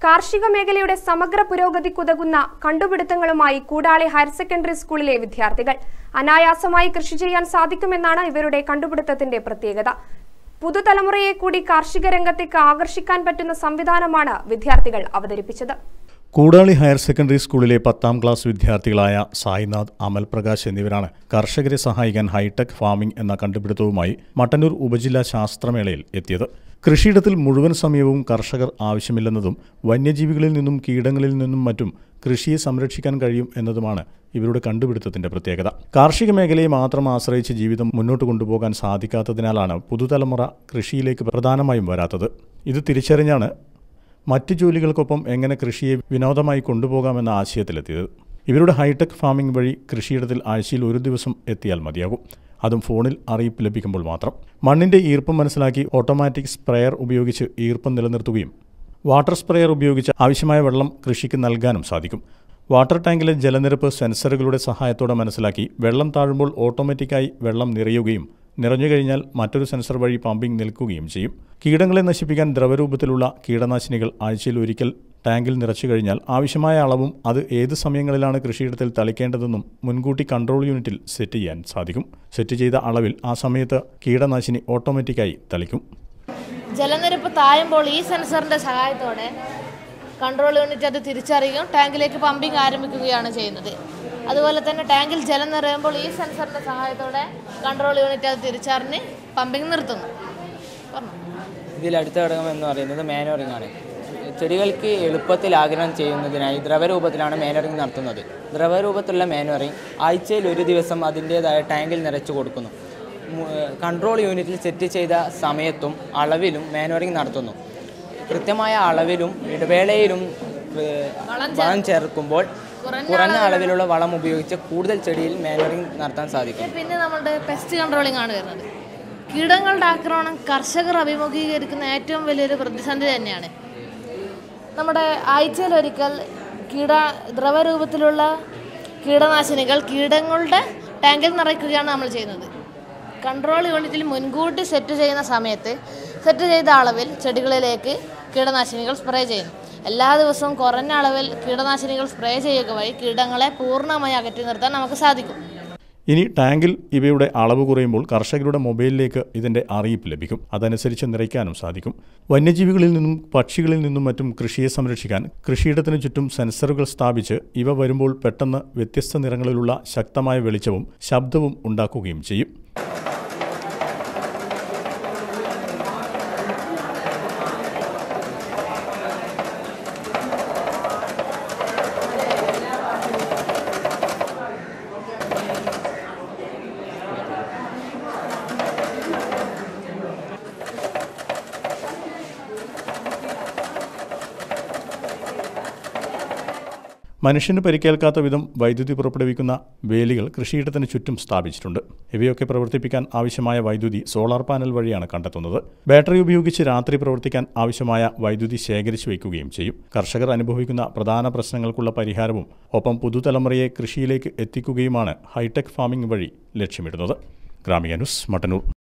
കാർഷിക മേഖലയുടെ സമഗ്ര പുരോഗതിക്കുതകുന്ന കണ്ടുപിടുത്തങ്ങളുമായി കൂടാളി ഹയർ സെക്കൻഡറി സ്കൂളിലെ വിദ്യാർത്ഥികൾ അനായാസമായി കൃഷി ചെയ്യാൻ സാധിക്കുമെന്നാണ് ഇവരുടെ കണ്ടുപിടുത്തത്തിന്റെ പ്രത്യേകത പുതുതലമുറയെ കൂടി കാർഷിക രംഗത്തേക്ക് ആകർഷിക്കാൻ പറ്റുന്ന സംവിധാനമാണ് വിദ്യാർത്ഥികൾ അവതരിപ്പിച്ചത് കൂടാളി ഹയർ സെക്കൻഡറി സ്കൂളിലെ പത്താം ക്ലാസ് വിദ്യാർത്ഥികളായ സായിനാഥ് അമൽ പ്രകാശ് എന്നിവരാണ് കർഷകരെ സഹായിക്കാൻ ഹൈടെക് ഫാമിംഗ് എന്ന കണ്ടുപിടുത്തവുമായി മട്ടന്നൂർ ഉപജില്ലാ ശാസ്ത്രമേളയിൽ എത്തിയത് കൃഷിയിടത്തിൽ മുഴുവൻ സമയവും കർഷകർ ആവശ്യമില്ലെന്നതും വന്യജീവികളിൽ നിന്നും കീടങ്ങളിൽ നിന്നും മറ്റും കൃഷിയെ സംരക്ഷിക്കാൻ കഴിയും എന്നതുമാണ് ഇവരുടെ കണ്ടുപിടുത്തത്തിന്റെ പ്രത്യേകത കാർഷിക മേഖലയെ മാത്രം ആശ്രയിച്ച് ജീവിതം മുന്നോട്ട് കൊണ്ടുപോകാൻ സാധിക്കാത്തതിനാലാണ് പുതുതലമുറ കൃഷിയിലേക്ക് പ്രധാനമായും വരാത്തത് ഇത് തിരിച്ചറിഞ്ഞാണ് മറ്റ് ജോലികൾക്കൊപ്പം എങ്ങനെ കൃഷിയെ വിനോദമായി കൊണ്ടുപോകാമെന്ന ആശയത്തിലെത്തിയത് ഇവരുടെ ഹൈടെക് ഫാമിംഗ് വഴി കൃഷിയിടത്തിൽ ആഴ്ചയിൽ ഒരു ദിവസം എത്തിയാൽ മതിയാകും അതും ഫോണിൽ അറിയിപ്പ് ലഭിക്കുമ്പോൾ മാത്രം മണ്ണിന്റെ ഈർപ്പം മനസ്സിലാക്കി ഓട്ടോമാറ്റിക് സ്പ്രെയർ ഉപയോഗിച്ച് ഈർപ്പം നിലനിർത്തുകയും വാട്ടർ സ്പ്രെയർ ഉപയോഗിച്ച് ആവശ്യമായ വെള്ളം കൃഷിക്ക് നൽകാനും സാധിക്കും വാട്ടർ ടാങ്കിലെ ജലനിരപ്പ് സെൻസറുകളുടെ സഹായത്തോടെ മനസ്സിലാക്കി വെള്ളം താഴുമ്പോൾ ഓട്ടോമാറ്റിക്കായി വെള്ളം നിറയുകയും നിറഞ്ഞു കഴിഞ്ഞാൽ മറ്റൊരു സെൻസർ വഴി പമ്പിംഗ് നിൽക്കുകയും ചെയ്യും കീടങ്ങളെ നശിപ്പിക്കാൻ ദ്രവരൂപത്തിലുള്ള കീടനാശിനികൾ ആഴ്ചയിൽ ഒരിക്കൽ ടാങ്കിൽ നിറച്ചു കഴിഞ്ഞാൽ ആവശ്യമായ അളവും അത് ഏത് സമയങ്ങളിലാണ് കൃഷിയിടത്തിൽ തളിക്കേണ്ടതെന്നും മുൻകൂട്ടി കൺട്രോൾ യൂണിറ്റിൽ സെറ്റ് ചെയ്യാൻ സാധിക്കും സെറ്റ് ചെയ്ത അളവിൽ ആ സമയത്ത് കീടനാശിനി ഓട്ടോമാറ്റിക്കായി തളിക്കും ജലനിരപ്പ് താഴുമ്പോൾ ഈ സെൻസറിന്റെ സഹായത്തോടെ കൺട്രോൾ യൂണിറ്റ് അത് തിരിച്ചറിയും ടാങ്കിലേക്ക് പമ്പിംഗ് ആരംഭിക്കുകയാണ് ചെയ്യുന്നത് അതുപോലെ തന്നെ ടാങ്കിൽ ജലം നിറയുമ്പോൾ ഈ സെൻസറിന്റെ സഹായത്തോടെ കൺട്രോൾ യൂണിറ്റ് അത് തിരിച്ചറിഞ്ഞ് പമ്പിംഗ് നിർത്തുന്നു പറഞ്ഞോ. ഇതിൽ അടുത്ത ഘടകം എന്ന് പറയുന്നത് മാനോറിംഗ് ആണ് ചെടികൾക്ക് എളുപ്പത്തിൽ ആഗിരണം ചെയ്യുന്നതിനായി ദ്രവരൂപത്തിലാണ് മാനോറിംഗ് നടത്തുന്നത് ദ്രവരൂപത്തിലുള്ള മാനോറിംഗ് ആഴ്ചയിൽ ഒരു ദിവസം അതിൻ്റേതായ ടാങ്കിൽ നിറച്ചു കൊടുക്കുന്നു മു- കൺട്രോൾ യൂണിറ്റിൽ സെറ്റ് ചെയ്ത സമയത്തും അളവിലും മാനോറിംഗ് നടത്തുന്നു കൃത്യമായ അളവിലും ഇടവേളയിലും ഏഹ്, വളം ചേർക്കുമ്പോൾ കുറഞ്ഞ അളവിലുള്ള വളം ഉപയോഗിച്ച് കൂടുതൽ ചെടിയിൽ മാനോറിംഗ് നടത്താൻ സാധിക്കും പിന്നെ നമ്മളുടെ പെസ്റ്റ് കൺട്രോളിംഗ് ആണ് വരുന്നത് കീടങ്ങളുടെ ആക്രമണം കർഷകർ അഭിമുഖീകരിക്കുന്ന ഏറ്റവും വലിയൊരു പ്രതിസന്ധി തന്നെയാണ് നമ്മുടെ ആഴ്ചയിലൊരിക്കൽ കീട ദ്രവരൂപത്തിലുള്ള കീടനാശിനികൾ കീടങ്ങളുടെ ടാങ്കിൽ നിറയ്ക്കുകയാണ് നമ്മൾ ചെയ്യുന്നത് കൺട്രോൾ യൂണിറ്റിൽ മുൻകൂട്ടി സെറ്റ് ചെയ്യുന്ന സമയത്ത് സെറ്റ് ചെയ്ത അളവിൽ ചെടികളിലേക്ക് കീടനാശിനികൾ സ്പ്രേ ചെയ്യുന്നു എല്ലാ ദിവസവും കുറഞ്ഞ അളവിൽ കീടനാശിനികൾ സ്പ്രേ ചെയ്യുക വഴി കീടങ്ങളെ പൂർണ്ണമായി അകറ്റി നിർത്താൻ നമുക്ക് സാധിക്കും ഇനി ടാങ്കിൽ ഇവയുടെ അളവ് കുറയുമ്പോൾ കർഷകരുടെ മൊബൈലിലേക്ക് ഇതിന്റെ അറിയിപ്പ് ലഭിക്കും അതനുസരിച്ച് നിറയ്ക്കാനും സാധിക്കും വന്യജീവികളിൽ നിന്നും പക്ഷികളിൽ നിന്നും മറ്റും കൃഷിയെ സംരക്ഷിക്കാൻ കൃഷിയിടത്തിന് ചുറ്റും സെൻസറുകൾ സ്ഥാപിച്ച് ഇവ വരുമ്പോൾ പെട്ടെന്ന് വ്യത്യസ്ത നിറങ്ങളിലുള്ള ശക്തമായ വെളിച്ചവും ശബ്ദവും ഉണ്ടാക്കുകയും ചെയ്യും മനുഷ്യന് പരിക്കേൽക്കാത്ത വിധം വൈദ്യുതി പുറപ്പെടുവിക്കുന്ന വേലികൾ കൃഷിയിടത്തിന് ചുറ്റും സ്ഥാപിച്ചിട്ടുണ്ട് ഇവയൊക്കെ പ്രവർത്തിപ്പിക്കാൻ ആവശ്യമായ വൈദ്യുതി സോളാർ പാനൽ വഴിയാണ് കണ്ടെത്തുന്നത് ബാറ്ററി ഉപയോഗിച്ച് രാത്രി പ്രവർത്തിക്കാൻ ആവശ്യമായ വൈദ്യുതി ശേഖരിച്ചു വയ്ക്കുകയും ചെയ്യും കർഷകർ അനുഭവിക്കുന്ന പ്രധാന പ്രശ്നങ്ങൾക്കുള്ള പരിഹാരവും ഒപ്പം പുതുതലമുറയെ കൃഷിയിലേക്ക് എത്തിക്കുകയുമാണ് ഹൈടെക് ഫാമിംഗ് വഴി ലക്ഷ്യമിടുന്നത് ഗ്രാമിക ന്യൂസ് മട്ടന്നൂർ